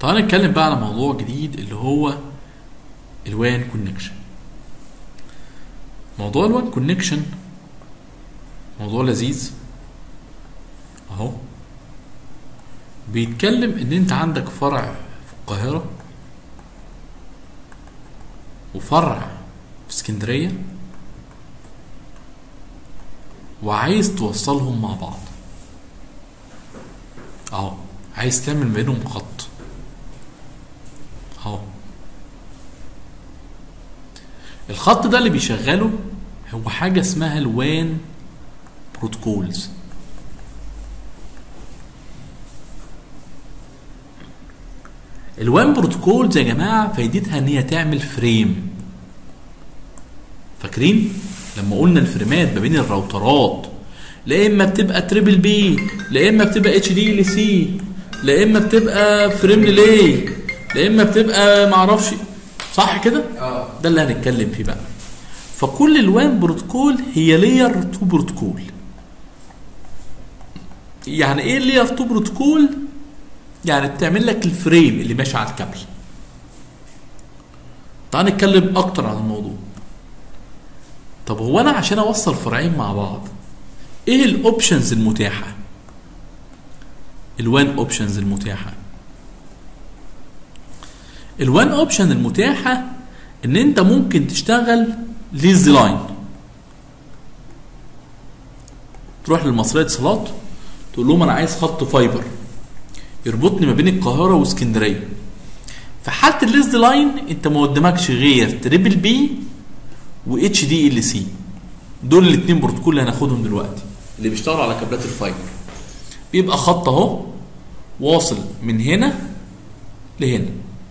تعال نتكلم بقى على موضوع جديد اللي هو الوان كونكشن موضوع الوان كونكشن موضوع لذيذ اهو بيتكلم ان انت عندك فرع في القاهرة وفرع في اسكندرية وعايز توصلهم مع بعض اهو عايز تعمل بينهم خط اهو الخط ده اللي بيشغله هو حاجة اسمها الوان بروتوكولز الوان بروتوكولز يا جماعة فايدتها ان هي تعمل فريم فاكرين لما قلنا الفريمات ما بين الراوترات لا اما بتبقى تريبل بي لا اما بتبقى اتش دي ال سي لا اما بتبقى فريم ريلي لا اما بتبقى معرفش صح كده اه ده اللي هنتكلم فيه بقى فكل الوان بروتوكول هي لاير 2 بروتوكول يعني ايه لاير 2 بروتوكول يعني بتعمل لك الفريم اللي ماشي على الكابل تعال نتكلم اكتر عن الموضوع طب هو انا عشان اوصل فرعين مع بعض ايه الاوبشنز المتاحه الوان اوبشنز المتاحه الوان اوبشن المتاحه ان انت ممكن تشتغل ليز لاين تروح للمصريه اتصالات تقول لهم انا عايز خط فايبر يربطني ما بين القاهره واسكندريه في حاله الليز لاين انت ما قدامكش غير تريبل بي واتش دي ال سي دول الاثنين بروتوكول اللي هناخدهم دلوقتي اللي بيشتغلوا على كابلات الفايبر بيبقى خط اهو واصل من هنا لهنا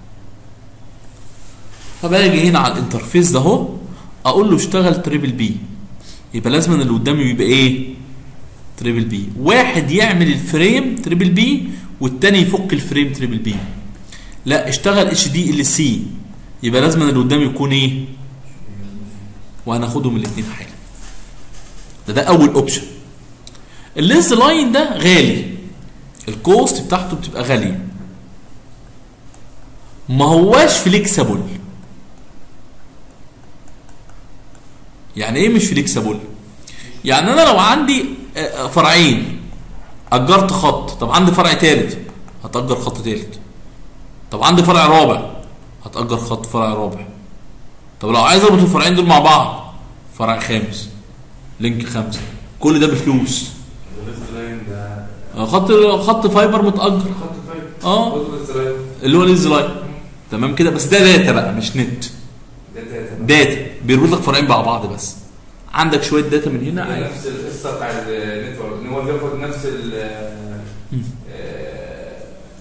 فباجي هنا على الانترفيس ده اهو اقول له اشتغل تريبل بي يبقى لازم اللي قدامي يبقى ايه تريبل بي واحد يعمل الفريم تريبل بي والتاني يفك الفريم تريبل بي لا اشتغل اتش دي ال سي يبقى لازم اللي قدامي يكون ايه وهناخدهم الاثنين حالا ده ده اول اوبشن اللينس لاين ده غالي الكوست بتاعته بتبقى غاليه ما هواش فليكسبل يعني ايه مش فليكسبل يعني انا لو عندي آه، فرعين اجرت خط طب عندي فرع ثالث هتاجر خط ثالث طب عندي فرع رابع هتاجر خط فرع رابع طب لو عايز اربط الفرعين دول مع بعض فرع خامس لينك خمسه كل ده بفلوس الليست لاين ده آه، خط خط فايبر متاجر خط فايبر اه الليست لاين اللي هو ليز لاين تمام كده بس ده داتا بقى مش نت ده داتا داتا بيربط لك فرعين مع بعض بس عندك شويه داتا من هنا هي عايز نفس القصه بتاع النتورك ان هو بياخد نفس ال مم. آه،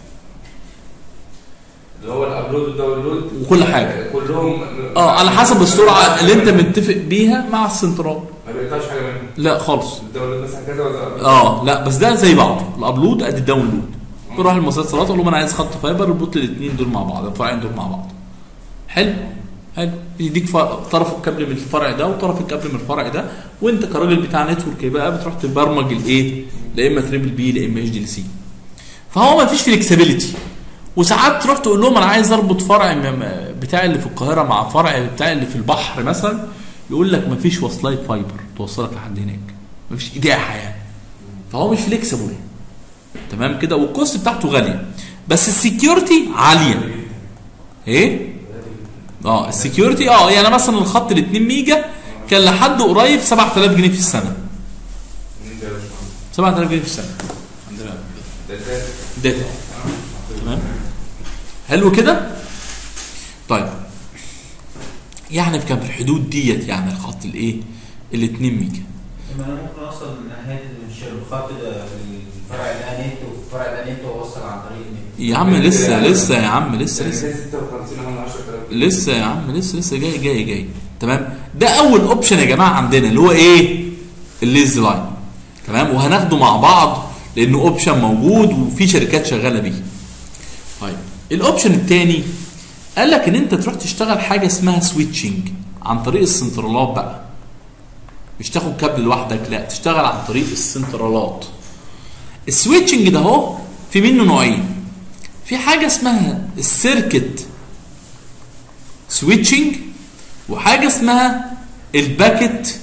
اللي هو الابلود والداونلود وكل حاجة. كلهم اه على حسب السرعه اللي انت متفق بيها مع السنترال ما بيقطعش حاجه منهم لا خالص الداونلود مثلا كذا ولا اه لا بس ده زي بعضه الابلود قد الداونلود تروح لمصادر اتصالات تقول لهم انا عايز خط فايبر اربط لي الاثنين دول مع بعض الفرعين دول مع بعض حلو حلو يديك ف- طرف الكابل من الفرع ده وطرف الكابل من الفرع ده وانت كراجل بتاع نتورك بقى بتروح تبرمج الايه لا اما تريبل بي لا اما اتش دي سي فهو ما فيش فليكسبيليتي وساعات تروح تقول لهم انا عايز اربط فرع م- بتاعي اللي في القاهره مع فرع بتاعي اللي في البحر مثلا يقول لك ما فيش وصلايه فايبر توصلك لحد هناك ما فيش اتاحه يعني فهو مش فليكسبل تمام كده والكوست بتاعته غاليه بس السكيورتي عاليه ايه اه السكيورتي اه يعني مثلا الخط ال 2 ميجا كان لحد قريب 7000 جنيه في السنه مين ده يا باشمهندس؟ 7000 جنيه في السنه عندنا ده داتا داتا تمام حلو كده طيب يعني كان في الحدود ديت يعني الخط الايه ال 2 ميجا ما انا ممكن اوصل ناحيه الخط ده الفرع ده نت والفرع ده نت واوصل عن طريق النت يا عم لسه لسه يا عم لسه ده لسه 56 هم 10000 لسه يا عم لسه لسه جاي جاي جاي تمام ده اول اوبشن يا جماعه عندنا اللي هو ايه الليز لاين تمام وهناخده مع بعض لانه اوبشن موجود وفي شركات شغاله بيه طيب الاوبشن الثاني قال لك ان انت تروح تشتغل حاجه اسمها سويتشنج عن طريق السنترالات بقى مش تاخد كابل لوحدك لا تشتغل عن طريق السنترالات السويتشنج ده اهو في منه نوعين في حاجه اسمها السيركت سويتشنج وحاجه اسمها الباكت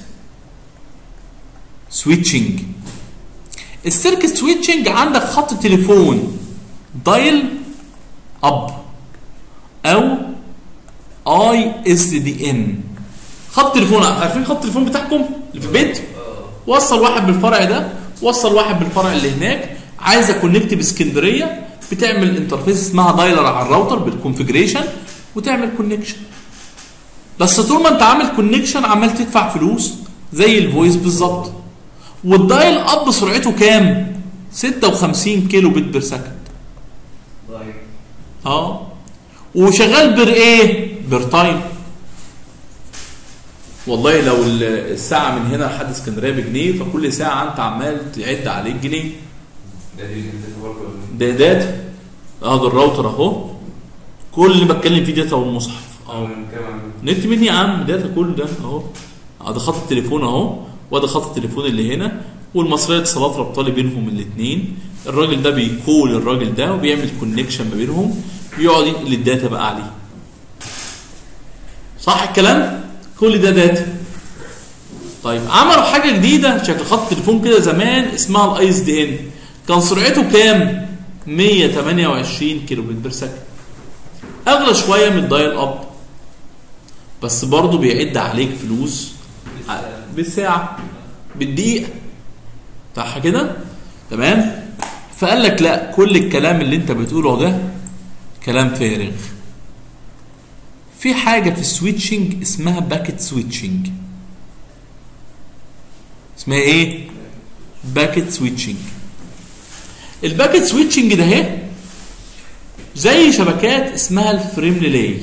سويتشنج السيركت سويتشنج عندك خط تليفون دايل اب او اي اس دي ان خط تليفون عارفين خط التليفون بتاعكم اللي في البيت وصل واحد بالفرع ده وصل واحد بالفرع اللي هناك عايز اكونكت باسكندريه بتعمل انترفيس اسمها دايلر على الراوتر بالكونفجريشن وتعمل كونكشن بس طول ما انت عامل كونكشن عمال تدفع فلوس زي الفويس بالظبط والدايل اب سرعته كام 56 كيلو بت بير سكند ضايع اه وشغال بر ايه بر تايم والله لو ال- الساعه من هنا لحد اسكندريه بجنيه فكل ساعه انت عمال تعد عليك جنيه ده دي انت برضه ولا ده داتا اه ده الراوتر اهو كل اللي بتكلم فيه داتا والمصحف اه اه من كام عن نت مين يا عم داتا كله ده اهو اه ده خط التليفون اهو وده خط التليفون اللي هنا والمصريه اتصالات رابطه بينهم الاثنين الراجل ده بيكول الراجل ده وبيعمل كونكشن ما بينهم بيقعد ينقل الداتا بقى عليه صح الكلام كل ده داتا طيب عملوا حاجه جديده شكل خط التليفون كده زمان اسمها الاي اس دي ان كان سرعته كام 128 كيلو بت بير سكند اغلى شويه من الدايل اب بس برضه بيعد عليك فلوس ع- بالساعه بالدقيقه صح كده تمام فقال لك لا كل الكلام اللي انت بتقوله ده كلام فارغ في حاجه في السويتشنج اسمها باكيت سويتشنج اسمها ايه باكيت سويتشنج الباكيت سويتشنج ده اهي زي شبكات اسمها الفريم ريلاي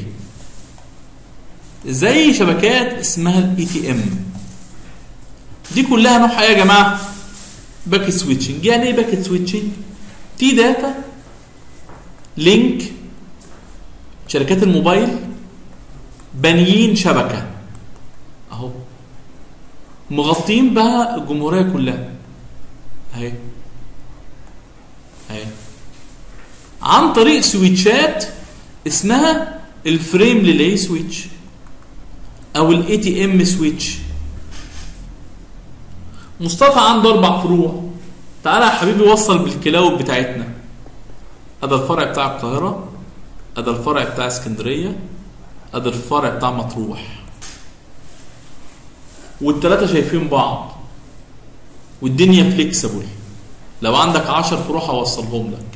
زي شبكات اسمها الاي تي ام دي كلها نوعها ايه يا جماعه باكيت سويتشنج يعني ايه باكيت سويتشنج تي داتا لينك شركات الموبايل بانيين شبكه اهو مغطين بها الجمهوريه كلها اهي اهي عن طريق سويتشات اسمها الفريم ريلاي سويتش او الاي تي ام سويتش مصطفى عنده اربع فروع تعالى يا حبيبي وصل بالكلاود بتاعتنا ادي الفرع بتاع القاهره ادي الفرع بتاع اسكندريه ادي الفرع بتاع مطروح والثلاثه شايفين بعض والدنيا فليكسبل لو عندك 10 فروع هوصلهم لك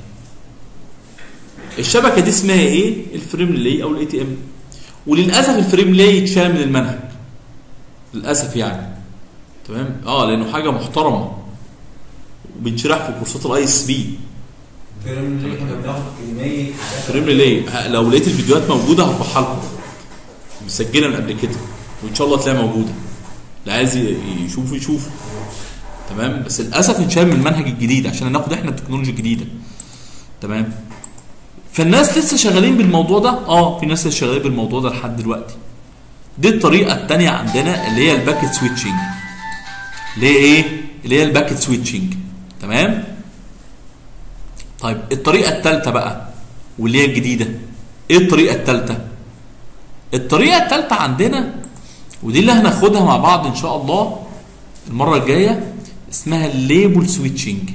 الشبكه دي اسمها ايه الفريم ريلاي او الاي تي ام وللاسف الفريم ريلاي اتشال من المنهج للاسف يعني تمام اه لانه حاجه محترمه وبنشرح في كورسات الاي اس بي الفيلم اللي احنا بناخد كميه حاجات فريم ريلاي ه- لو لقيت الفيديوهات موجوده هرفعها لكم مسجله من قبل كده وان شاء الله تلاقيها موجوده اللي عايز ي- يشوف يشوف تمام بس للاسف انشال من المنهج الجديد عشان ناخد احنا التكنولوجيا الجديده تمام فالناس لسه شغالين بالموضوع ده اه في ناس لسه شغالين بالموضوع ده لحد دلوقتي دي الطريقه الثانيه عندنا اللي هي الباكيت سويتشنج اللي هي ايه اللي هي الباكيت سويتشنج تمام طيب الطريقه الثالثه بقى واللي هي الجديده ايه الطريقه الثالثه الطريقه الثالثه عندنا ودي اللي هناخدها مع بعض ان شاء الله المره الجايه اسمها الليبل سويتشنج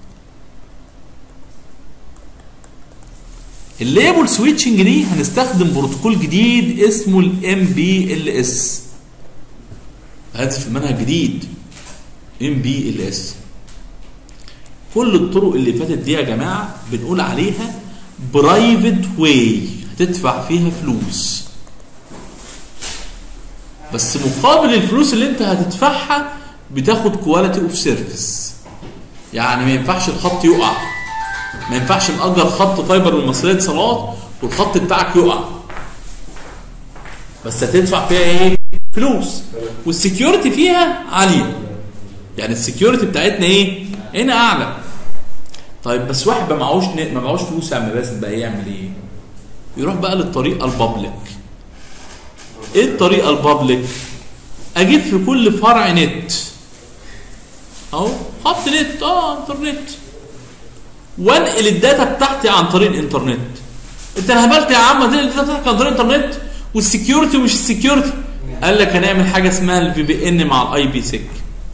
الليبل سويتشنج دي هنستخدم بروتوكول جديد اسمه الام بي ال اس هات في المنهج جديد ام بي ال اس كل الطرق اللي فاتت دي يا جماعه بنقول عليها برايفت واي هتدفع فيها فلوس بس مقابل الفلوس اللي انت هتدفعها بتاخد كواليتي اوف سيرفيس يعني ما ينفعش الخط يقع ما ينفعش نأجر خط فايبر من مصرية اتصالات والخط بتاعك يقع بس هتدفع فيها ايه؟ فلوس والسكيورتي فيها عالية يعني السكيورتي بتاعتنا ايه؟ هنا اعلى طيب بس واحد ما معهوش ن- ما معهوش فلوس يا عم باسم بقى يعمل ايه؟ يروح بقى للطريقة البابليك ايه الطريقة البابليك؟ اجيب في كل فرع نت اهو خط نت اه انترنت وانقل الداتا بتاعتي عن طريق الانترنت انت هبلت يا عم دي الداتا بتاعتك عن طريق الانترنت والسكيورتي ومش السكيورتي قال لك هنعمل حاجه اسمها الفي بي ان مع الاي بي سيك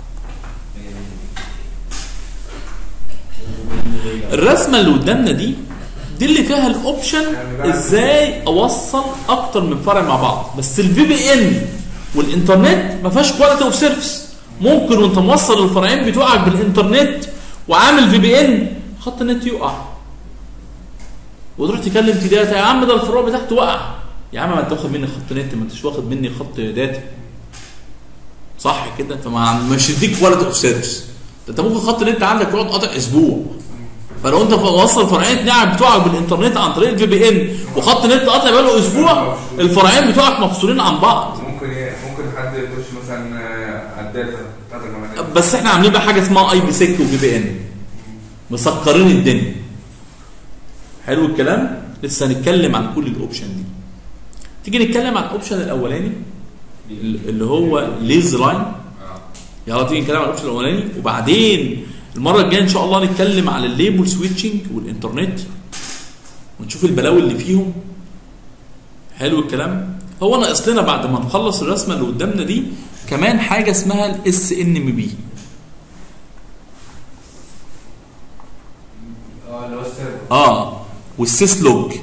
الرسمه اللي قدامنا دي دي اللي فيها الاوبشن ازاي اوصل اكتر من فرع مع بعض بس الفي بي ان والانترنت ما فيهاش كواليتي اوف سيرفيس ممكن وانت موصل الفرعين بتوعك بالانترنت وعامل في بي ان خط النت يقع وتروح تكلم تي داتا يا عم ده الفروع بتاعته وقع يا عم ما انت واخد مني خط نت ما انتش واخد مني خط داتا صح كده فما مش يديك كواليتي اوف سيرفيس ده انت ممكن خط النت عندك يقعد قاطع اسبوع فلو انت موصل فرعين نعم بتوعك بالانترنت عن طريق الفي بي ان وخط نت قاطع بقاله اسبوع الفرعين بتوعك مفصولين عن بعض ممكن ايه ممكن حد يخش مثلا آه، على الداتا بتاعت الجماعه بس احنا عاملين بقى حاجه اسمها اي بي سيك وفي بي ان مسكرين الدنيا حلو الكلام لسه هنتكلم عن كل الاوبشن دي تيجي نتكلم عن الاوبشن الاولاني اللي هو ليز لاين يلا تيجي نتكلم عن الاوبشن الاولاني وبعدين المره الجايه ان شاء الله نتكلم على الليبل سويتشنج والانترنت ونشوف البلاوي اللي فيهم حلو الكلام هو ناقص لنا بعد ما نخلص الرسمه اللي قدامنا دي كمان حاجه اسمها الاس ان ام بي اه اللي هو السيرفر اه والسيس لوج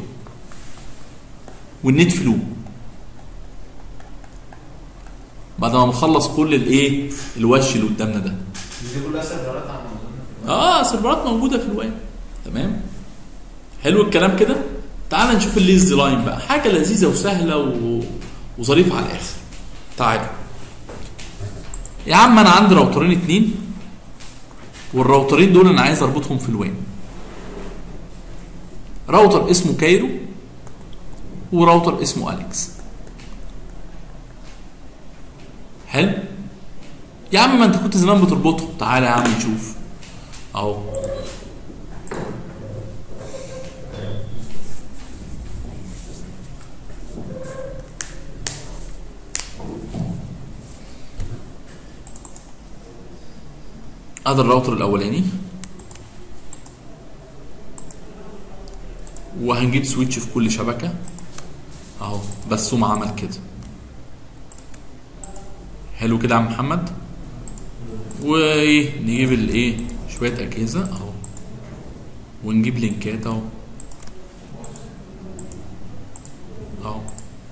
والنت فلو بعد ما نخلص كل الايه الوش اللي قدامنا ده دي كلها سيرفرات على ما اه سيرفرات موجوده في الويب تمام حلو الكلام كده تعال نشوف الليز لاين بقى حاجه لذيذه وسهله و... وظريفه على الاخر تعال يا عم انا عندي راوترين اتنين والراوترين دول انا عايز اربطهم في الوين راوتر اسمه كايرو وراوتر اسمه اليكس حلو يا عم ما انت كنت زمان بتربطهم تعالى يا عم نشوف اهو هذا الراوتر الاولاني وهنجيب سويتش في كل شبكه اهو بس هو عمل كده حلو كده يا عم محمد وايه نجيب الايه شويه اجهزه اهو ونجيب لينكات اهو اهو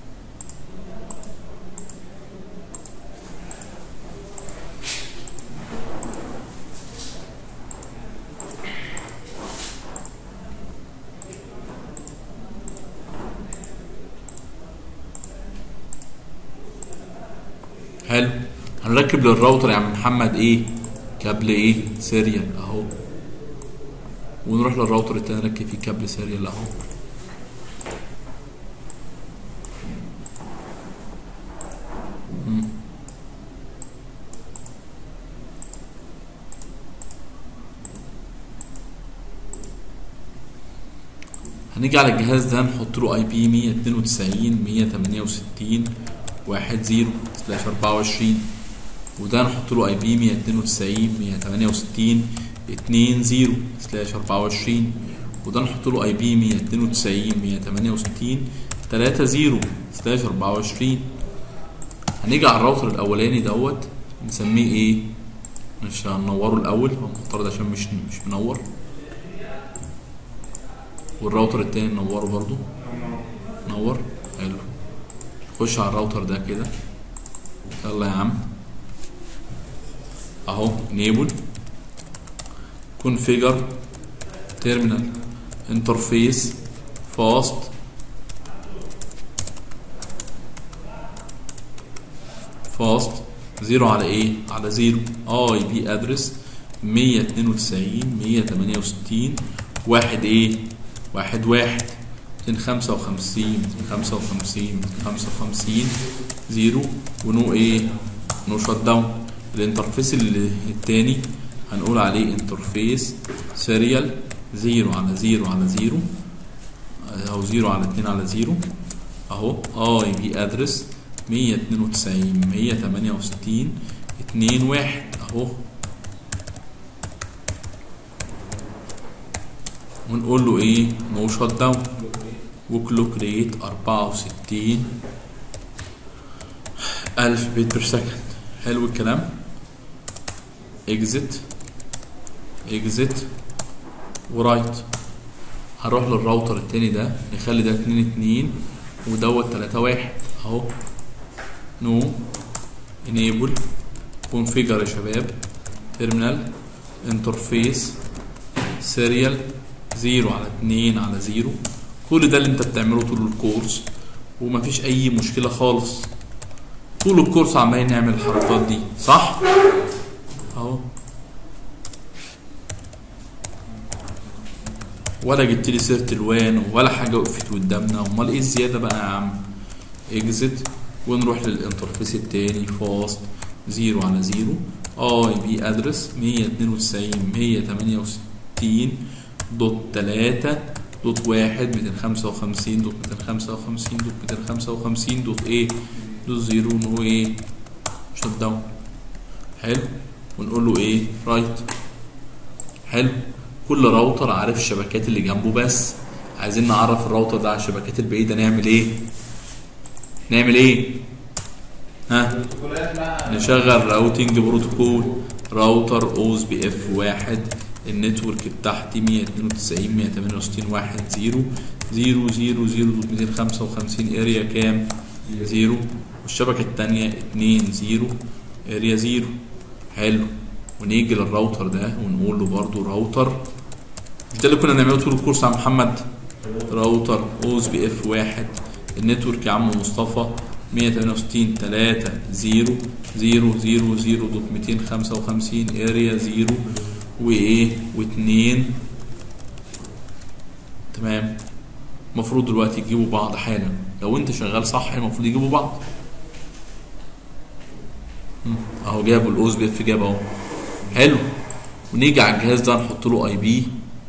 حلو هنركب للراوتر يا عم محمد ايه كابل ايه سيريال اهو ونروح للراوتر التاني نركب فيه كابل سيريال اهو مم. هنيجي على الجهاز ده نحط له اي بي 192 168 واحد زيرو سلاش 24 وده نحط له اي بي 292 168 2 0 سلاش 24 وده نحط له اي بي 292 168 3 0 سلاش 24 هنيجي على الراوتر الاولاني دوت نسميه ايه مش هننوره الاول هو مفترض عشان مش مش منور والراوتر التاني ننوره برضو نور حلو خش على الراوتر ده كده يلا يا عم اهو enable configure terminal interface fast fast زيرو على ايه على زيرو اي بي ادرس 192 168 واحد ايه واحد واحد 255 255 255 زيرو ونو ايه نو شت داون الانترفيس اللي التاني هنقول عليه انترفيس سيريال زيرو على زيرو على زيرو اهو زيرو على اتنين على زيرو اهو اي بي ادرس 192 168 2 1 اهو ونقول له ايه نو شت داون وكلوك ريت 64 ألف بيت بير سكند حلو الكلام اكزت اكزت ورايت هروح للراوتر التاني ده نخلي ده 2 2 ودوت 3 1 اهو نو انيبل كونفيجر يا شباب تيرمينال انترفيس سيريال 0 على 2 على 0 كل ده اللي انت بتعمله طول الكورس ومفيش اي مشكله خالص طول الكورس عمالين نعمل الحركات دي صح اهو ولا جبت لي سيره الوان ولا حاجه وقفت قدامنا امال ايه الزياده بقى يا عم اكزت ونروح للانترفيس التاني فاست 0 على 0 اي بي ادرس 192 168 دوت 3 دوت 1 255 دوت 255 دوت 255 دوت ايه دوت 0 نو ايه شت داون حلو ونقول له ايه رايت حلو كل راوتر عارف الشبكات اللي جنبه بس عايزين نعرف الراوتر ده على الشبكات البعيده نعمل ايه نعمل ايه ها البروتوكولات بقى نشغل راوتنج بروتوكول راوتر اوز بي اف واحد النتورك بتاعتي 192 168 واحد زيرو زيرو زيرو زيرو دوت 255 اريا كام؟ زيرو والشبكة التانية 2 زيرو اريا زيرو حلو ونيجي للراوتر ده ونقول له برضو راوتر مش ده اللي كنا بنعمله طول الكورس يا محمد راوتر اوز بي اف واحد النتورك يا عم مصطفى 168 3 0 0 0 0 دوت 255 اريا 0 وايه و2 تمام المفروض دلوقتي يجيبوا بعض حالا لو انت شغال صح المفروض يجيبوا بعض مم. اهو جابوا الاوز بي اف جاب اهو حلو ونيجي على الجهاز ده نحط له اي بي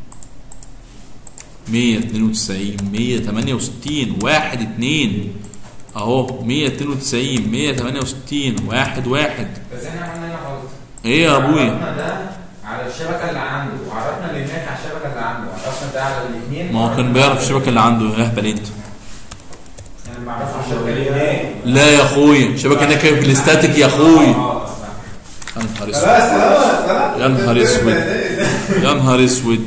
192 168 1 2 اهو 192 168 1 1 بس احنا عملنا هنا غلط ايه يا ابويا عرفنا ده على الشبكه اللي عنده وعرفنا اللي هناك على الشبكه اللي عنده عرفنا ده على الاثنين ما هو كان بيعرف الشبكه اللي عنده يا اهبل انت يعني ما عرفش الشبكه اللي هناك لا يا اخويا الشبكه هناك في الاستاتيك يا اخويا اه صح. يا نهار خلاص اسود خلاص خلاص يا نهار اسود يا نهار اسود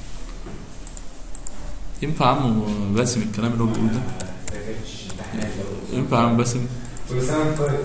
ينفع يا عم باسم الكلام اللي هو بيقوله ده ما فاكرش امتحانات برضه. ينفع يا عم باسم كل سنه وانت طيب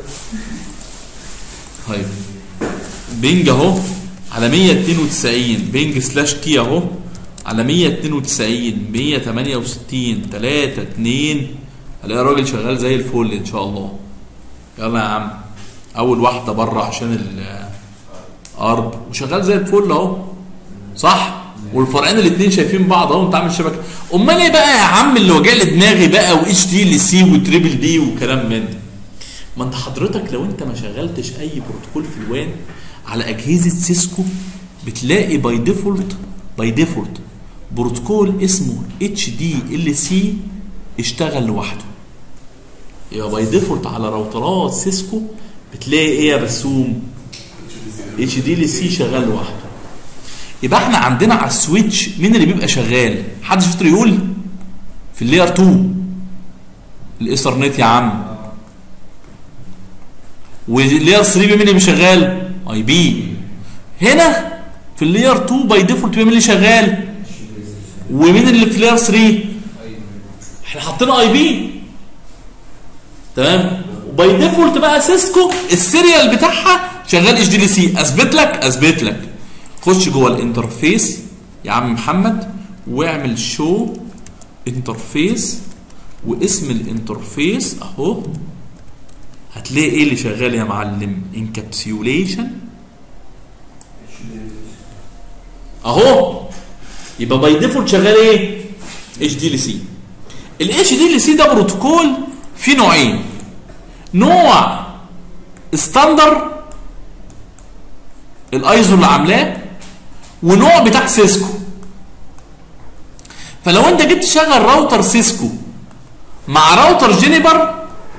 طيب بينج اهو على 192 بينج سلاش تي اهو على 192 168 3 2 الاقي راجل شغال زي الفل ان شاء الله يلا يا عم اول واحده بره عشان الارب وشغال زي الفل اهو صح والفرعين الاثنين شايفين بعض اهو انت عامل شبكه امال ايه بقى يا عم اللي وجع لي دماغي بقى واتش دي لسي وتريبل دي وكلام من ده ما انت حضرتك لو انت ما شغلتش اي بروتوكول في الوان على اجهزه سيسكو بتلاقي باي ديفولت باي ديفولت بروتوكول اسمه اتش دي ال سي اشتغل لوحده يبقى باي ديفولت على راوترات سيسكو بتلاقي ايه يا بسوم اتش دي ال سي شغال لوحده يبقى احنا عندنا على السويتش مين اللي بيبقى شغال حد شاطر يقول في اللاير 2 الايثرنت يا عم واللاير 3 مين اللي شغال اي بي هنا في اللاير 2 باي ديفولت مين اللي شغال ومين اللي في اللاير 3 احنا حاطين اي بي تمام وباي ديفولت بقى سيسكو السيريال بتاعها شغال اتش دي ال سي اثبت لك اثبت لك خش جوه الانترفيس يا عم محمد واعمل شو انترفيس واسم الانترفيس اهو هتلاقي ايه اللي شغال يا معلم انكابسيوليشن اهو يبقى باي ديفولت شغال ايه اتش دي ال سي الاتش دي ال سي ده بروتوكول فيه نوعين نوع ستاندر الايزو اللي عاملاه ونوع بتاع سيسكو فلو انت جيت تشغل راوتر سيسكو مع راوتر جينيبر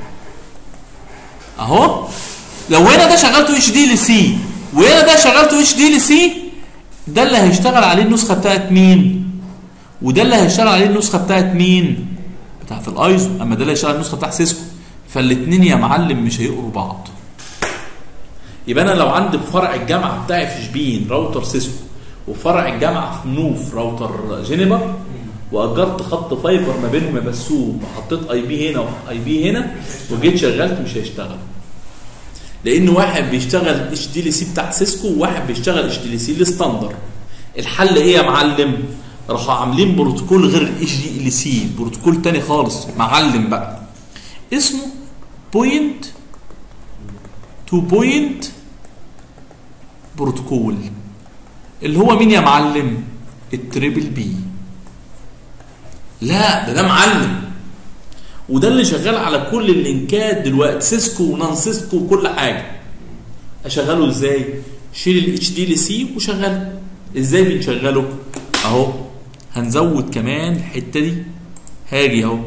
اهو لو هنا ده شغلته اتش دي لسي وهنا ده شغلته اتش دي لسي ده اللي هيشتغل عليه النسخه بتاعت مين وده اللي هيشتغل عليه النسخه بتاعت مين بتاعت الايزو اما ده اللي هيشتغل على النسخه بتاعت سيسكو فالاثنين يا معلم مش هيقروا بعض يبقى انا لو عندي في فرع الجامعه بتاعي في شبين راوتر سيسكو وفرع الجامعه في منوف راوتر جينيفر واجرت خط فايبر ما بينهم يا بسوم وحطيت اي بي هنا واي بي هنا وجيت شغلت مش هيشتغل لان واحد بيشتغل اتش دي ال سي بتاع سيسكو وواحد بيشتغل اتش دي ال سي الستاندر الحل ايه يا معلم راحوا عاملين بروتوكول غير الاتش دي ال سي بروتوكول تاني خالص معلم بقى اسمه بوينت تو بوينت بروتوكول اللي هو مين يا معلم التريبل بي لا ده ده معلم وده اللي شغال على كل اللينكات دلوقتي سيسكو ونان سيسكو وكل حاجه اشغله ازاي شيل الاتش دي ال سي وشغله ازاي بنشغله اهو هنزود كمان الحته دي هاجي اهو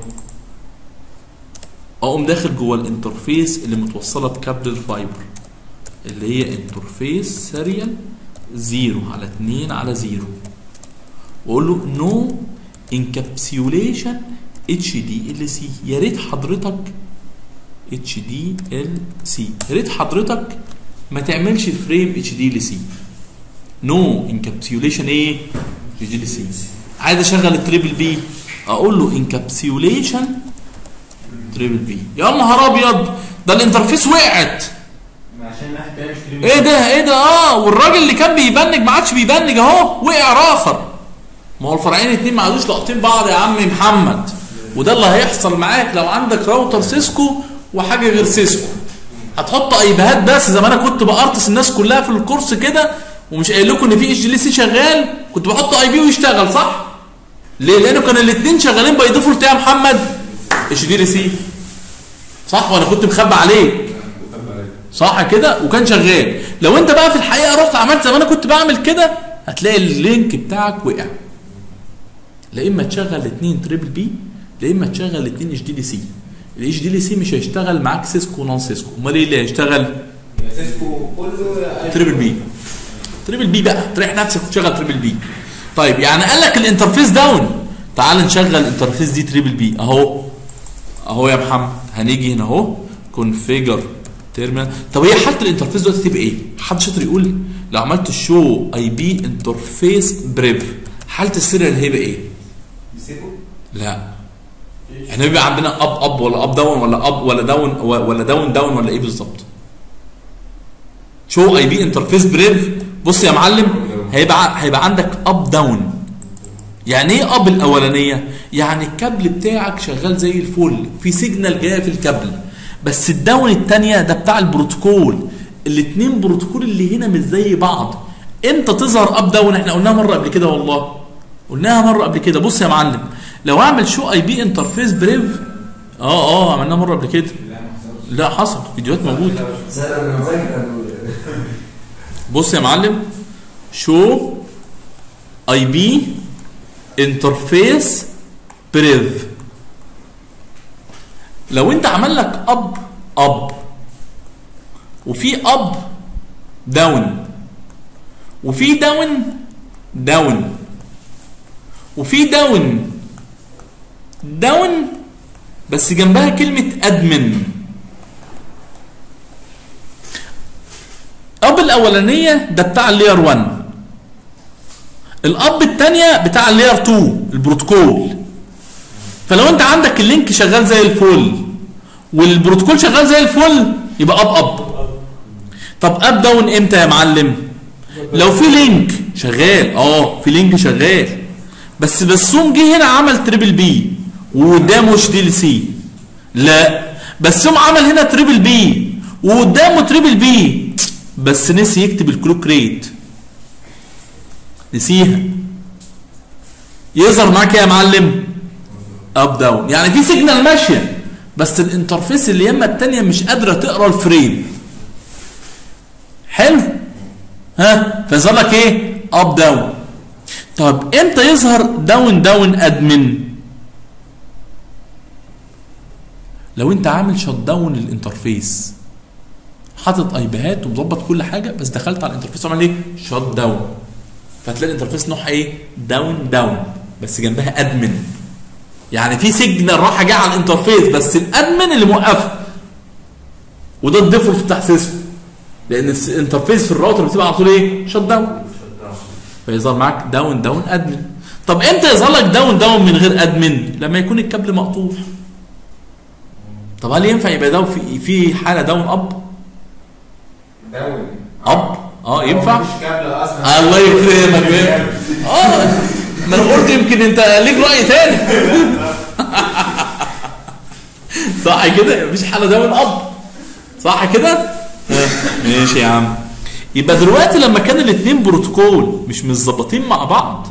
اقوم داخل جوه الانترفيس اللي متوصله بكابل الفايبر اللي هي انترفيس سيريال زيرو على 2 على زيرو واقول له نو انكابسيوليشن اتش دي ال سي يا ريت حضرتك اتش دي ال سي يا ريت حضرتك ما تعملش فريم اتش دي ال سي نو انكابسيوليشن ايه اتش دي ال سي عايز اشغل التريبل بي اقول له انكابسيوليشن تريبل بي يا نهار ابيض ده الانترفيس وقعت عشان ناحيه تانية مش ايه ده ايه ده اه والراجل اللي كان بيبنج ما عادش بيبنج اهو وقع اخر ما هو الفرعين اتنين ما عادوش لاقطين بعض يا عم محمد وده اللي هيحصل معاك لو عندك راوتر سيسكو وحاجه غير سيسكو هتحط ايباد بس زي ما انا كنت بقرطس الناس كلها في الكورس كده ومش قايل لكم ان في اتش دي سي شغال كنت بحط اي بي ويشتغل صح؟ ليه؟ لانه كان الاثنين شغالين باي ديفولت يا محمد اتش دي سي صح وانا كنت مخبي عليه صح كده وكان شغال لو انت بقى في الحقيقه رحت عملت زي ما انا كنت بعمل كده هتلاقي اللينك بتاعك وقع لا اما تشغل الاثنين تريبل بي لا اما تشغل الاثنين اتش دي سي الاتش دي سي مش هيشتغل معاك سيسكو ونون سيسكو امال ايه اللي هيشتغل سيسكو كله تريبل بي تريبل بي بقى تريح نفسك وتشغل تريبل بي طيب يعني قال لك الانترفيس داون تعال نشغل الانترفيس دي تريبل بي اهو اهو يا محمد هنيجي هنا اهو كونفيجر تيرمينال طب هي حاله الانترفيس دلوقتي تبقى ايه؟ حد شاطر يقول لي لو عملت شو اي بي انترفيس بريف حاله السيريال هيبقى ايه؟ بيسيبه لا احنا بيبقى عندنا اب اب ولا اب داون ولا اب ولا داون ولا داون داون ولا ايه بالظبط شو اي بي انترفيس بريف بص يا معلم هيبقى هيبقى عندك اب داون يعني ايه اب الاولانيه يعني الكابل بتاعك شغال زي الفل في سيجنال جايه في الكابل بس الداون الثانيه ده بتاع البروتوكول الاثنين بروتوكول اللي هنا مش زي بعض امتى تظهر اب داون احنا قلناها مره قبل كده والله قلناها مره قبل كده بص يا معلم لو اعمل شو اي بي انترفيس بريف اه اه عملناها مره قبل كده لا ما حصلش لا حصل فيديوهات موجوده سنة من مذاكرة بص يا معلم شو اي بي انترفيس بريف لو انت عمل لك اب اب وفي اب داون وفي داون داون وفي داون داون بس جنبها كلمة ادمن اب الاولانيه ده بتاع اللير 1 الاب الثانيه بتاع اللير 2 البروتوكول فلو انت عندك اللينك شغال زي الفل والبروتوكول شغال زي الفل يبقى اب اب طب اب داون امتى يا معلم لو في لينك شغال اه في لينك شغال بس بسوم جه هنا عمل تريبل بي وقدامه اتش دي ال سي لا بسوم عمل هنا تريبل بي وقدامه تريبل بي بس نسي يكتب الكلوك ريت نسيها يظهر معاك إيه يا معلم اب داون يعني في سيجنال ماشيه بس الانترفيس اللي يما التانية مش قادره تقرا الفريم حلو ها فيظهر لك ايه اب داون طب امتى يظهر داون داون ادمن لو انت عامل شت داون للانترفيس حاطط ايبيهات ومظبط كل حاجه بس دخلت على الانترفيس وعمل ايه شت داون فتلاقي الانترفيس نوعها ايه داون داون بس جنبها ادمن يعني في سيجنال راح جاي على الانترفيس بس الادمن اللي موقفه وده الديفولت بتاع سيسكو لان الانترفيس في الراوتر بتبقى على طول ايه؟ شت داون فيظهر معاك داون داون ادمن طب امتى يظهر لك داون داون من غير ادمن؟ لما يكون الكابل مقطوع طب هل ينفع يبقى داون في في حاله داون اب؟ داون اب اه ينفع؟ مش كابل اصلا الله يكرمك اه ما انا قلت يمكن انت ليك راي تاني صح كده مفيش حاله داون اب صح كده آه، ماشي يا عم يبقى دلوقتي لما كان الاثنين بروتوكول مش متظبطين مع بعض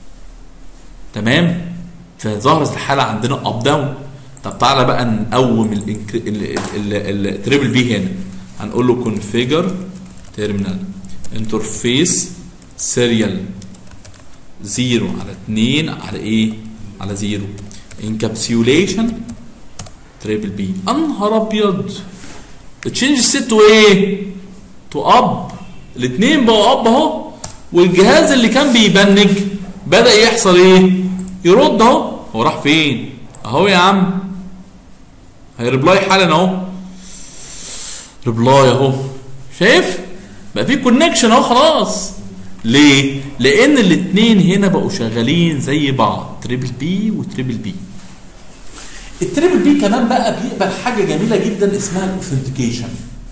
تمام فظهرت الحاله عندنا اب داون طب تعالى بقى نقوم التريبل بي هنا هنقول له كونفيجر تيرمينال انترفيس سيريال زيرو على اتنين على ايه؟ على زيرو انكابسيوليشن تريبل بي انهار ابيض تشينج الست تو ايه؟ تو اب الاثنين بقوا اب اهو والجهاز اللي كان بيبنج بدا يحصل ايه؟ يرد اهو هو راح فين؟ اهو يا عم هيربلاي حالا اهو ريبلاي اهو شايف؟ بقى في كونكشن اهو خلاص ليه؟ لان الاثنين هنا بقوا شغالين زي بعض تريبل بي وتريبل بي التريبل بي كمان بقى بيقبل حاجه جميله جدا اسمها الاوثنتيكيشن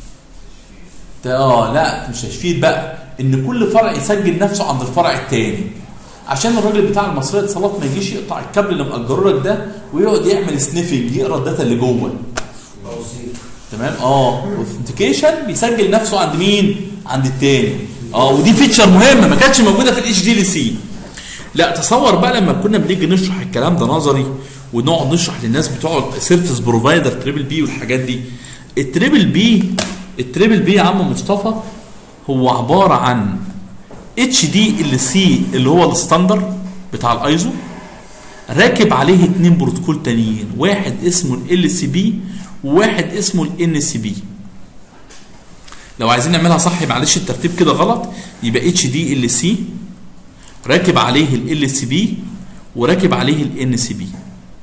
اه لا مش تشفير بقى ان كل فرع يسجل نفسه عند الفرع الثاني عشان الراجل بتاع المصريه اتصالات ما يجيش يقطع الكابل اللي مأجره لك ده ويقعد يعمل سنيفنج يقرا الداتا اللي جوه توصيل تمام اه اوثنتيكيشن بيسجل نفسه عند مين عند التاني اه ودي فيتشر مهمه ما كانتش موجوده في الاتش دي ال سي لا تصور بقى لما كنا بنيجي نشرح الكلام ده نظري ونقعد نشرح للناس بتوع سيرفيس بروفايدر تريبل بي والحاجات دي التريبل بي التريبل بي يا عم مصطفى هو عباره عن اتش دي ال سي اللي هو الستاندر بتاع الايزو راكب عليه اتنين بروتوكول تانيين واحد اسمه ال سي بي وواحد اسمه الان سي بي لو عايزين نعملها صح معلش الترتيب كده غلط يبقى اتش دي ال سي راكب عليه ال سي بي وراكب عليه الان سي بي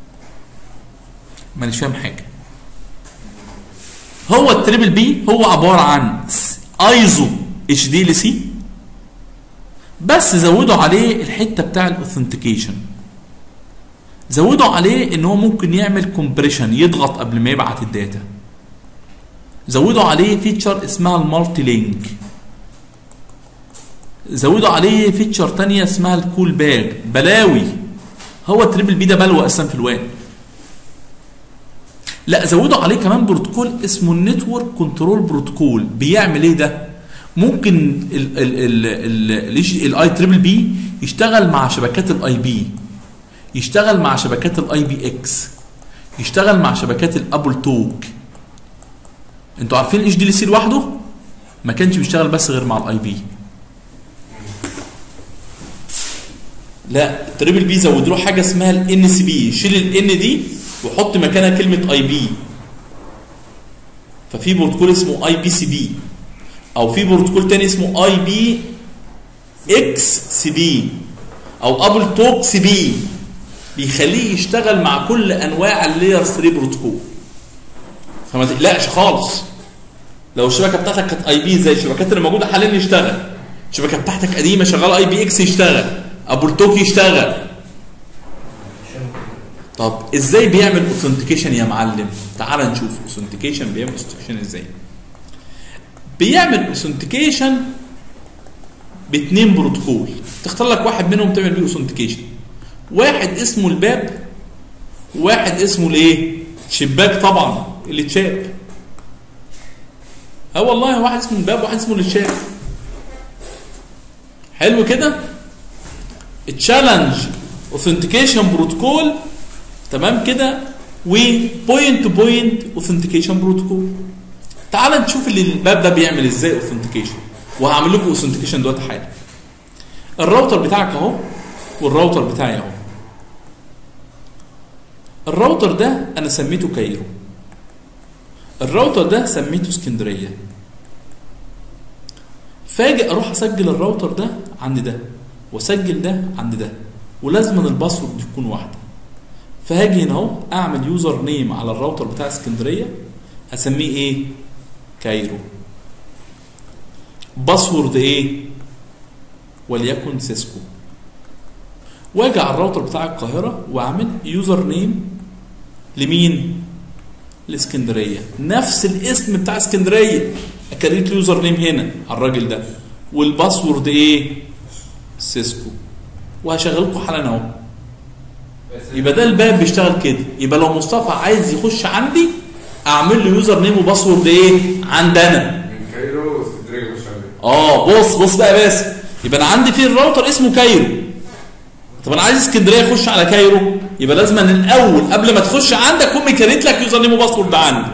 مانيش فاهم حاجه هو التريبل بي هو عباره عن ايزو اتش دي ال سي بس زودوا عليه الحته بتاع الاوثنتيكيشن زودوا عليه ان هو ممكن يعمل كومبريشن يضغط قبل ما يبعت الداتا زودوا عليه فيتشر اسمها المالتي لينك زودوا عليه فيتشر تانية اسمها الكول باك بلاوي هو تريبل بي ده بلوى اصلا في الوان لا زودوا عليه كمان بروتوكول اسمه النتورك كنترول بروتوكول بيعمل ايه ده ممكن الاي تريبل بي يشتغل مع شبكات الاي بي يشتغل مع شبكات الاي بي اكس يشتغل مع شبكات الابل توك انتوا عارفين الاتش دي ال سي لوحده ما كانش بيشتغل بس غير مع الاي بي لا التريبل بي زود له حاجه اسمها الان سي بي شيل الان دي وحط مكانها كلمه اي بي ففي بروتوكول اسمه اي بي سي بي او في بروتوكول تاني اسمه اي بي اكس سي بي او ابل توك سي بي بيخليه يشتغل مع كل انواع اللاير 3 بروتوكول فما تقلقش خالص لو الشبكه بتاعتك كانت اي بي زي الشبكات اللي موجوده حاليا يشتغل الشبكه بتاعتك قديمه شغاله اي بي اكس يشتغل ابل توك يشتغل طب ازاي بيعمل اوثنتيكيشن يا معلم تعال نشوف اوثنتيكيشن بيعمل اوثنتيكيشن ازاي بيعمل اوثنتيكيشن باثنين بروتوكول تختار لك واحد منهم تعمل بيه اوثنتيكيشن واحد اسمه الباب واحد اسمه الايه شباك طبعا اللي تشاب اه والله واحد اسمه الباب وواحد اسمه اللي تشاب حلو كده التشالنج اوثنتيكيشن بروتوكول تمام كده وبوينت تو بوينت اوثنتيكيشن بروتوكول تعال نشوف اللي الباب ده بيعمل ازاي اوثنتيكيشن وهعمل لكم اوثنتيكيشن دلوقتي حالا الراوتر بتاعك اهو والراوتر بتاعي اهو الراوتر ده انا سميته كايرو الراوتر ده سميته اسكندريه فاجئ اروح اسجل الراوتر ده عند ده واسجل ده عند ده ولازم الباسورد تكون واحده فهاجي هنا اهو اعمل يوزر نيم على الراوتر بتاع اسكندريه هسميه ايه كايرو باسورد ايه وليكن سيسكو واجي على الراوتر بتاع القاهره واعمل يوزر نيم لمين الاسكندريه نفس الاسم بتاع اسكندريه اكريت يوزر نيم هنا على الراجل ده والباسورد ايه سيسكو وهشغلكم حالا اهو يبقى ده الباب بيشتغل كده يبقى لو مصطفى عايز يخش عندي اعمل له يوزر نيم وباسورد ايه عندنا من كايرو اسكندريه مش عارف اه بص بص بقى يا باسم يبقى انا عندي في الراوتر اسمه كايرو طب انا عايز اسكندريه يخش على كايرو يبقى لازم من الاول قبل ما تخش عندك اكون مكريت لك يوزر نيم وباسورد عندي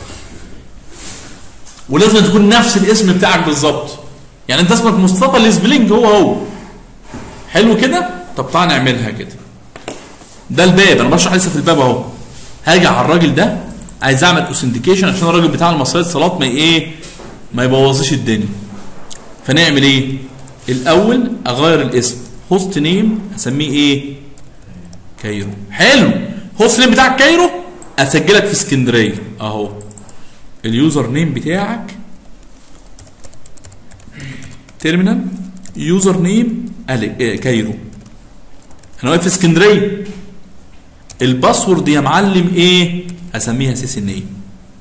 ولازم تكون نفس الاسم بتاعك بالظبط يعني انت اسمك مصطفى السبلينج هو هو حلو كده طب تعال نعملها كده ده الباب انا بشرح لسه في الباب اهو هاجي على الراجل ده عايز اعمل اوثنتيكيشن عشان الراجل بتاع المصرية صالات ما ايه ما يبوظش الدنيا فنعمل ايه الاول اغير الاسم هوست نيم اسميه ايه كايرو حلو هوست نيم بتاعك كايرو اسجلك في اسكندريه اهو اليوزر نيم بتاعك تيرمينال يوزر نيم كايرو انا واقف في اسكندريه الباسورد يا معلم ايه اسميها سي ان ايه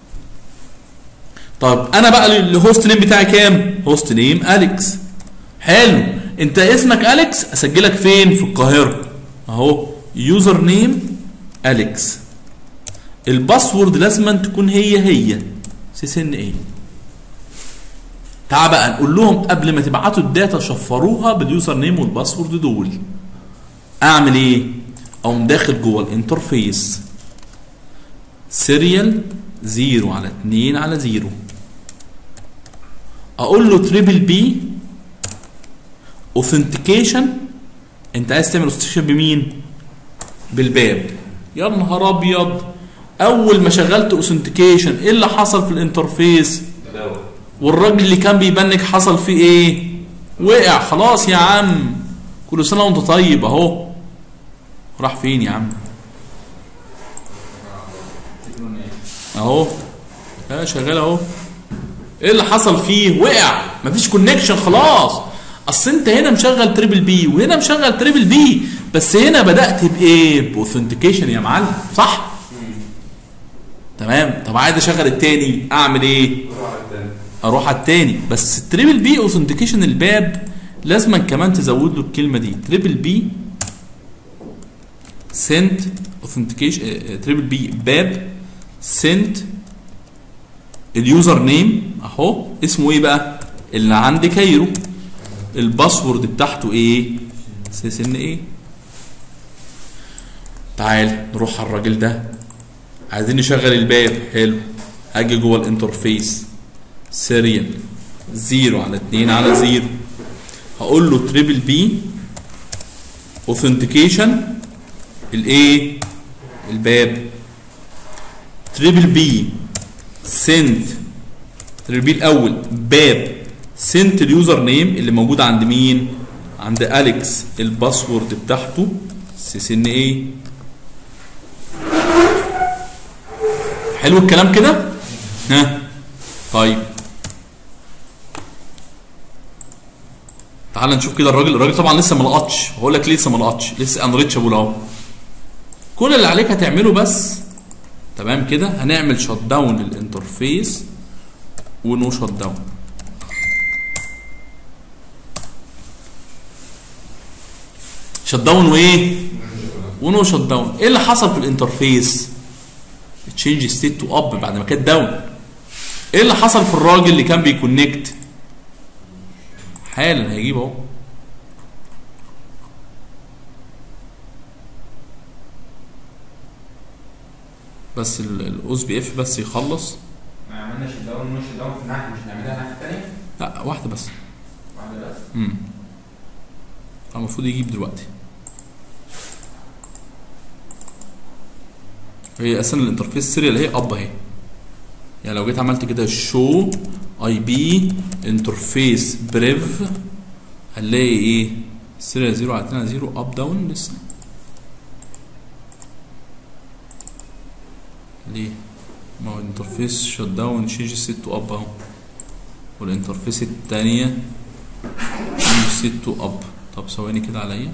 طب انا بقى الهوست نيم بتاعي كام هوست نيم اليكس حلو انت اسمك اليكس اسجلك فين في القاهره اهو يوزر نيم اليكس الباسورد لازم تكون هي هي سي ان ايه تعال بقى نقول لهم قبل ما تبعتوا الداتا شفروها باليوزر نيم والباسورد دول اعمل ايه اقوم داخل جوه الانترفيس سيريال 0 على 2 على 0 اقول له تريبل بي اوثنتيكيشن انت عايز تعمل اوثنتيكيشن بمين بالباب يا نهار ابيض اول ما شغلت اوثنتيكيشن ايه اللي حصل في الانترفيس والراجل اللي كان بيبنك حصل فيه ايه وقع خلاص يا عم كل سنه وانت طيب اهو راح فين يا عم اهو اه شغال اهو ايه اللي حصل فيه وقع مفيش كونكشن خلاص اصل انت هنا مشغل تريبل بي وهنا مشغل تريبل بي بس هنا بدات بايه باوثنتيكيشن يا معلم صح تمام طب عايز اشغل التاني اعمل ايه روح على التاني اروح على التاني بس التريبل بي اوثنتيكيشن الباب لازما كمان تزود له الكلمه دي تريبل بي سنت اوثنتيكيشن تريبل بي باب سنت اليوزر نيم اهو اسمه ايه بقى اللي عند كايرو الباسورد بتاعته ايه سيس ان ايه تعال نروح على الراجل ده عايزين نشغل الباب حلو هاجي جوه الانترفيس سيريال 0 على 2 على 0 هقول له تريبل بي اوثنتيكيشن الايه الباب تريبل بي سنت تريبل بي الاول باب سنت اليوزر نيم اللي موجود عند مين عند اليكس الباسورد بتاعته سي ان ايه حلو الكلام كده ها طيب تعال نشوف كده الراجل الراجل طبعا لسه ما لقطش هقول لك لسه ما لقطش لسه انريتشابل اهو كل اللي عليك هتعمله بس تمام كده هنعمل شت داون للانترفيس ونو شت داون شت داون وايه ونو شت داون ايه اللي حصل في الانترفيس تشينج ستيت تو اب بعد ما كانت داون ايه اللي حصل في الراجل اللي كان بيكونكت حالا هيجيب اهو بس الاوز بي اف بس يخلص ما عملناش الداون مش الداون في ناحيه مش هنعملها الناحيه الثانيه لا واحده بس واحده بس امم المفروض يجيب دلوقتي هي اصلا الانترفيس سيريال اهي اب اهي يعني لو جيت عملت كده شو اي بي انترفيس بريف هنلاقي ايه سيريال 0 على 2 على 0 اب داون لسه ليه ما هو الانترفيس شت داون شينج سيت تو اب اهو والانترفيس التانية شينج سيت تو اب طب ثواني كده عليا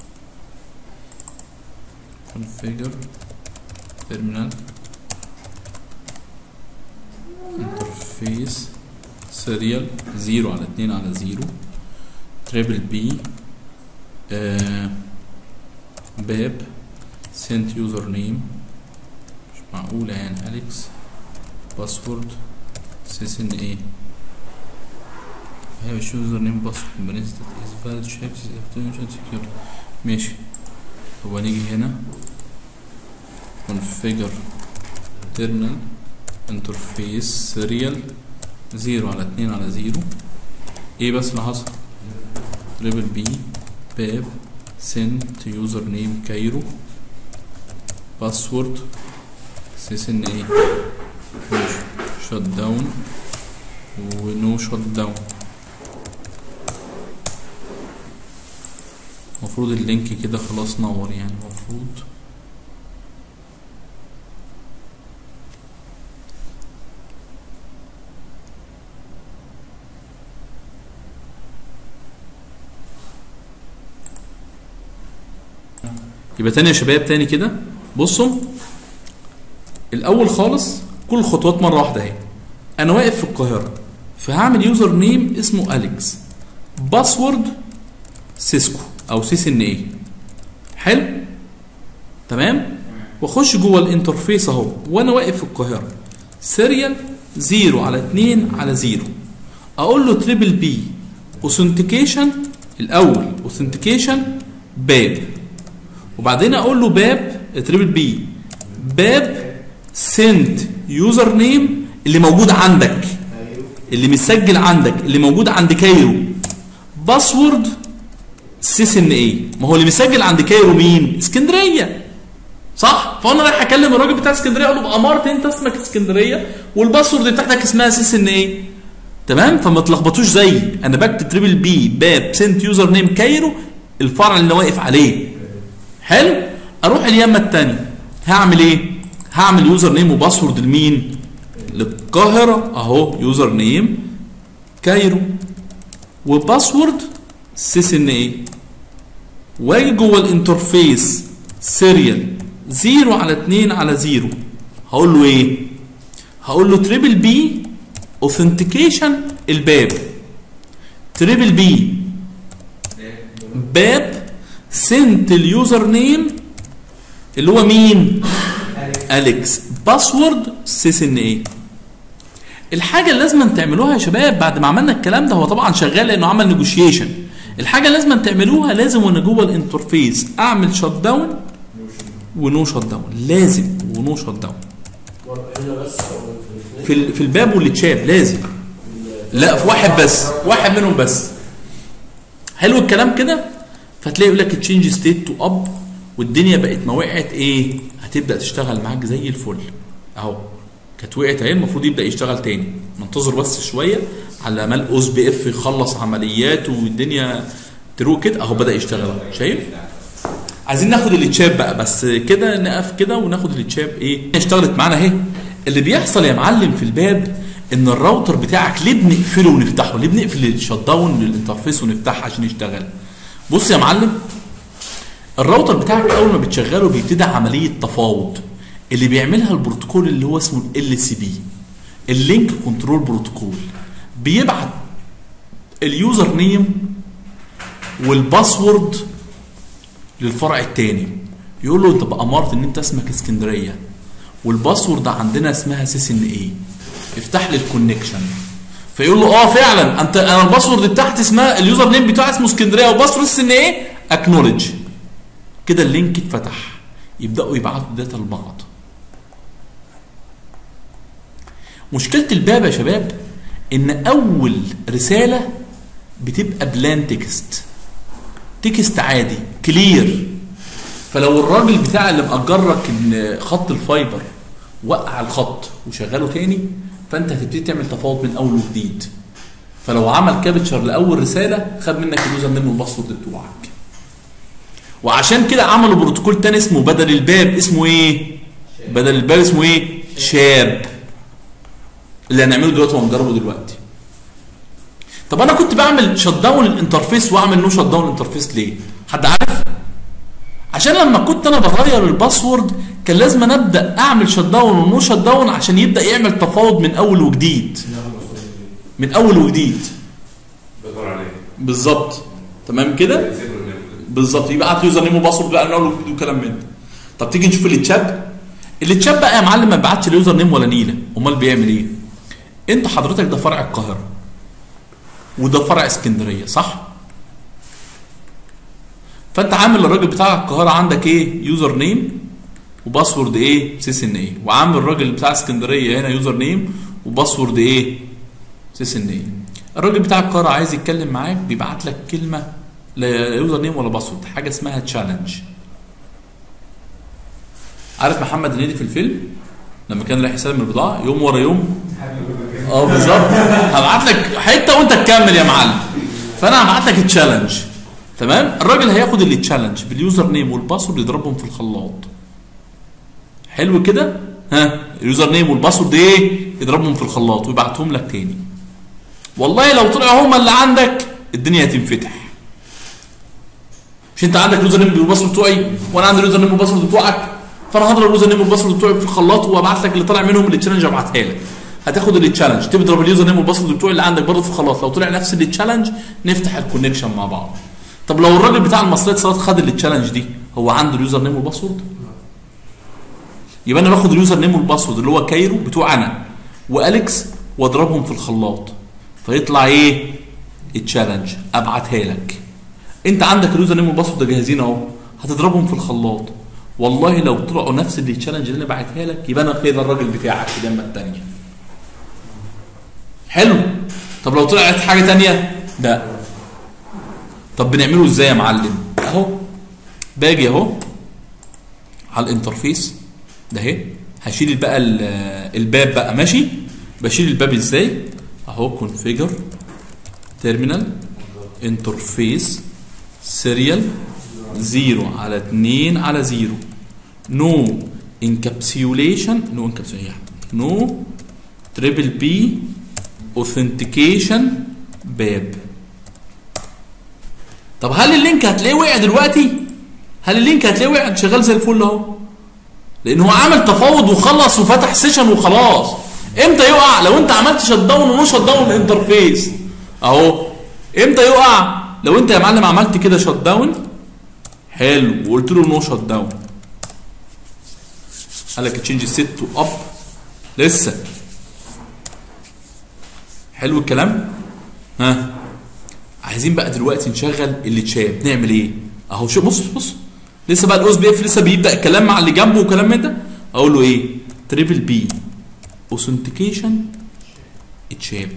configure terminal interface serial 0 على 2 على 0 تريبل بي آه باب sent يوزر نيم مش معقولة يعني أليكس باسورد سيس ان ايه هي مش يوزر نيم باسورد بنسبة is valid shapes is application secure ماشي هو نيجي هنا configure terminal interface serial 0 على 2 على 0 ايه بس اللي حصل تريبل بي باب send يوزر نيم كايرو باسورد سيس ان ايه ماشي شت داون ونو شت داون المفروض اللينك كده خلاص نور يعني المفروض يبقى تاني يا شباب تاني كده بصوا الاول خالص كل الخطوات مره واحده اهي انا واقف في القاهره فهعمل يوزر نيم اسمه اليكس باسورد سيسكو او سيس ان ايه حلو تمام واخش جوه الانترفيس اهو وانا واقف في القاهره سيريال 0 على 2 على 0 اقول له تريبل بي اوثنتيكيشن الاول اوثنتيكيشن باب وبعدين اقول له باب تريبل بي باب سنت يوزر نيم اللي موجود عندك اللي مسجل عندك اللي موجود عند كايرو باسورد سيس ان ايه ما هو اللي مسجل عند كايرو مين اسكندريه صح فانا رايح اكلم الراجل بتاع اسكندريه اقول له بامارت انت اسمك اسكندريه والباسورد بتاعتك اسمها سيس ان ايه تمام فما تلخبطوش زيي انا بكتب تريبل بي باب سنت يوزر نيم كايرو الفرع اللي انا واقف عليه حلو اروح اليمه الثانيه هعمل ايه هعمل يوزر نيم وباسورد لمين للقاهره اهو يوزر نيم كايرو وباسورد سيس ان ايه واجي جوه الانترفيس سيريال 0 على 2 على 0 هقول له ايه هقول له تريبل بي اوثنتيكيشن الباب تريبل بي باب سنت اليوزر نيم اللي هو مين اليكس باسورد سيس ان ايه الحاجه اللي لازم تعملوها يا شباب بعد ما عملنا الكلام ده هو طبعا شغال لانه عمل نيجوشيشن الحاجه اللي لازم تعملوها لازم وانا جوه الانترفيس اعمل شت داون ونو شت داون لازم ونو شت داون هنا بس او في في ال- في الباب والتشاب لازم لا في واحد بس واحد منهم بس حلو الكلام كده فتلاقي يقول لك تشينج ستيت تو اب والدنيا بقت ما وقعت ايه هتبدا تشتغل معاك زي الفل اهو كانت وقعت اهي المفروض يبدا يشتغل تاني ننتظر بس شويه على ما الاوس بي اف يخلص عملياته والدنيا تروق كده اهو بدا يشتغل أهو. شايف عايزين ناخد التشاب بقى بس كده نقف كده وناخد التشاب ايه اشتغلت معانا اهي اللي بيحصل يا معلم في الباب ان الراوتر بتاعك ليه بنقفله ونفتحه ليه بنقفل الشت داون للانترفيس ونفتحه عشان يشتغل بص يا معلم الراوتر بتاعك اول ما بتشغله بيبتدي عمليه تفاوض اللي بيعملها البروتوكول اللي هو اسمه ال سي بي اللينك كنترول بروتوكول بيبعت اليوزر نيم والباسورد للفرع الثاني يقول له انت بامارت ان انت اسمك اسكندريه والباسورد عندنا اسمها سيس ان ايه افتح لي الكونكشن فيقول له اه فعلا انت انا الباسورد بتاعتي اسمها اليوزر نيم بتاعي اسمه اسكندريه وباسورد سيس ان ايه اكنولج كده اللينك اتفتح يبداوا يبعتوا داتا لبعض مشكله الباب يا شباب ان اول رساله بتبقى بلان تكست تكست عادي كلير فلو الراجل بتاع اللي مأجر لك ال- خط الفايبر وقع الخط وشغله تاني فانت هتبتدي تعمل تفاوض من اول وجديد فلو عمل كابتشر لاول رساله خد منك اليوزر نيم والباسورد بتوعك وعشان كده عملوا بروتوكول تاني اسمه بدل الباب اسمه ايه بدل الباب اسمه ايه شاب اللي هنعمله دلوقتي وهنجربه دلوقتي طب انا كنت بعمل شت داون الانترفيس واعمل نو شت داون الانترفيس ليه حد عارف عشان لما كنت انا بغير الباسورد كان لازم أنا ابدا اعمل شت داون ونو شت داون عشان يبدا يعمل تفاوض من اول وجديد من اول وجديد بدور عليه بالظبط تمام كده يسيبه النمو. بالظبط يبقى قعدت يوزر نيم وباسورد بقى من اول وجديد وكلام من ده طب تيجي نشوف التشاب التشاب بقى يا معلم ما بعتش اليوزر نيم ولا نيله امال بيعمل ايه انت حضرتك ده فرع القاهره وده فرع اسكندريه صح فانت عامل الراجل بتاع القاهره عندك ايه يوزر نيم وباسورد ايه سيس ان ايه وعامل الراجل بتاع اسكندريه هنا يوزر نيم وباسورد ايه سيس ان ايه الراجل بتاع القاهره عايز يتكلم معاك بيبعت لك كلمه لا يوزر نيم ولا باسورد حاجه اسمها تشالنج عارف محمد هنيدي في الفيلم لما كان رايح يسلم البضاعه يوم ورا يوم اه بالظبط هبعت لك حته وانت تكمل يا معلم فانا هبعت لك التشالنج تمام الراجل هياخد التشالنج باليوزر نيم والباسورد يضربهم في الخلاط حلو كده ها اليوزر نيم والباسورد ايه يضربهم في الخلاط ويبعتهم لك تاني والله لو طلعوا هما اللي عندك الدنيا هتنفتح مش انت عندك اليوزر نيم والباسورد بتوعي وانا عندي اليوزر نيم والباسورد بتوعك فانا هضرب اليوزر نيم والباسورد بتوعي في الخلاط وابعت لك اللي طالع منهم التشالنج ابعتها لك هتاخد التشالنج تضرب اليوزر نيم والباسورد بتوعي اللي عندك برضه في الخلاط لو طلع نفس التشالنج نفتح الكونكشن مع بعض طب لو الراجل بتاع المصرية اتصالات خد التشالنج دي هو عنده اليوزر نيم والباسورد يبقى انا باخد اليوزر نيم والباسورد اللي هو كايرو بتوع انا واليكس واضربهم في الخلاط فيطلع ايه التشالنج ابعتها لك انت عندك اليوزر نيم والباسورد جاهزين اهو هتضربهم في الخلاط والله لو طلعوا نفس التشالنج اللي انا بعتها لك يبقى انا كده الراجل بتاعك في اليمه الثانيه حلو طب لو طلعت حاجه ثانيه لا طب بنعمله ازاي يا معلم اهو باجي اهو على الانترفيس ده اهي هشيل بقى ال- الباب بقى ماشي بشيل الباب ازاي اهو كونفيجر تيرمينال انترفيس سيريال زيرو على 2 على زيرو نو انكابسيوليشن نو انكابسيوليشن نو تريبل بي اوثنتيكيشن باب طب هل اللينك هتلاقيه وقع دلوقتي هل اللينك هتلاقيه وقع شغال زي الفل اهو لان هو عمل تفاوض وخلص وفتح سيشن وخلاص امتى يقع لو انت عملت شت داون ونو شت داون الانترفيس اهو امتى يقع لو انت يا معلم عملت كده شت داون حلو وقلت له نو شت داون قال لك تشينج الست تو اب لسه حلو الكلام ها عايزين بقى دلوقتي نشغل اللي تشاب نعمل ايه اهو شو بص بص لسه بقى الاوز بي اف لسه بيبدا الكلام مع اللي جنبه وكلام من ده اقول له ايه تريبل بي اوثنتيكيشن اتشاب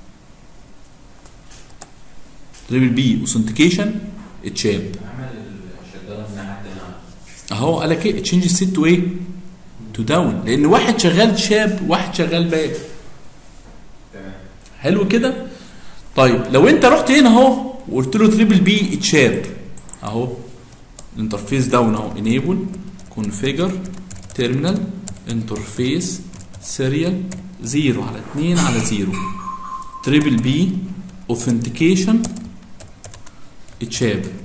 تريبل بي اوثنتيكيشن اتشاب عمل الشغاله من حد هنا اهو قال لك ايه تشينج الست تو ايه تو داون لان واحد شغال شاب واحد شغال باب تمام حلو كده طيب لو انت رحت هنا اهو وقلت له تريبل بي اتشاب اهو الانترفيس داون اهو انيبل كونفيجر تيرمينال انترفيس سيريال 0 على 2 على 0 تريبل بي اوثنتيكيشن اتشاب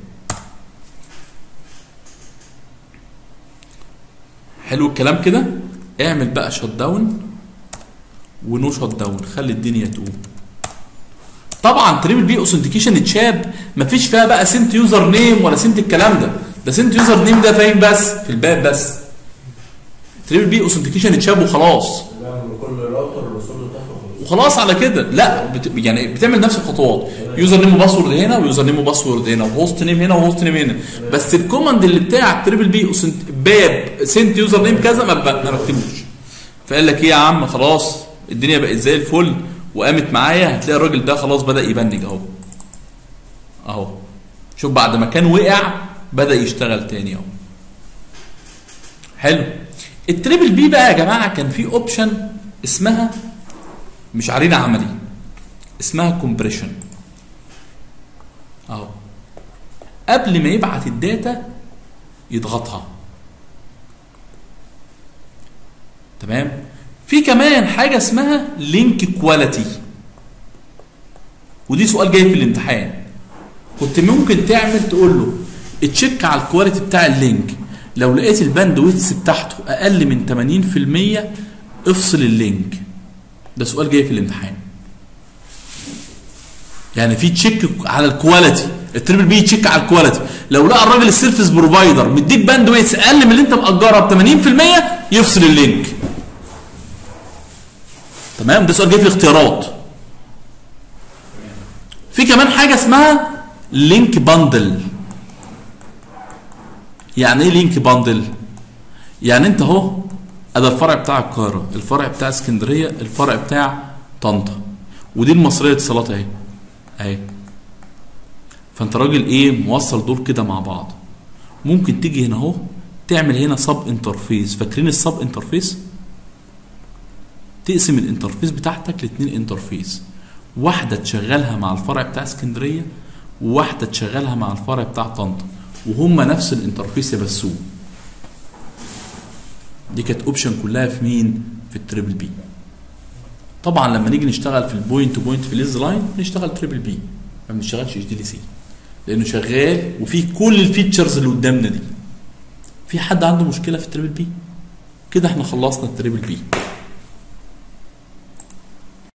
حلو الكلام كده اعمل بقى شت داون ونو شت داون خلي الدنيا تقوم طبعا تريبل بي اوثنتيكيشن اتشاب مفيش فيها بقى سنت يوزر نيم ولا سنت الكلام ده ده سنت يوزر نيم ده فاهم بس في الباب بس تريبل بي اوثنتيكيشن اتشاب وخلاص بعمل كل راوتر الوصول بتاعته وخلاص على كده لا بت... يعني بتعمل نفس الخطوات يوزر نيم وباسورد هنا ويوزر نيم وباسورد هنا وهوست نيم هنا وهوست نيم هنا بس الكوماند اللي بتاع تريبل بي وسنت باب سنت يوزر نيم كذا ما, ب... ما بكتبوش فقال لك ايه يا عم خلاص الدنيا بقت زي الفل وقامت معايا هتلاقي الراجل ده خلاص بدا يبنج اهو اهو شوف بعد ما كان وقع بدا يشتغل تاني اهو حلو التريبل بي بقى يا جماعه كان في اوبشن اسمها مش عريضة عملي اسمها كومبريشن اهو قبل ما يبعت الداتا يضغطها تمام في كمان حاجه اسمها لينك كواليتي ودي سؤال جاي في الامتحان كنت ممكن تعمل تقول له تشيك على الكواليتي بتاع اللينك لو لقيت الباند ويتس بتاعته اقل من 80% افصل اللينك ده سؤال جاي في الامتحان يعني في تشيك على الكواليتي التريبل بي تشيك على الكواليتي لو لقى الراجل السيرفيس بروفايدر مديك باند ويتس اقل من اللي انت مأجرها ب 80% يفصل اللينك تمام ده سؤال جاي في الاختيارات في كمان حاجه اسمها لينك باندل يعني ايه لينك باندل يعني انت اهو ادي الفرع بتاع القاهره الفرع بتاع اسكندريه الفرع بتاع طنطا ودي المصريه اتصالات اهي اهي فانت راجل ايه موصل دول كده مع بعض ممكن تيجي هنا اهو تعمل هنا سب انترفيس فاكرين السب انترفيس تقسم الانترفيس بتاعتك لاتنين انترفيس واحده تشغلها مع الفرع بتاع اسكندريه وواحده تشغلها مع الفرع بتاع طنطا وهما نفس الانترفيس يبثوه دي كانت اوبشن كلها في مين في التريبل بي طبعا لما نيجي نشتغل في البوينت تو بوينت في ليز لاين نشتغل تريبل بي ما بنشتغلش اتش دي دي سي لانه شغال وفيه كل الفيتشرز اللي قدامنا دي في حد عنده مشكله في التريبل بي كده احنا خلصنا التريبل بي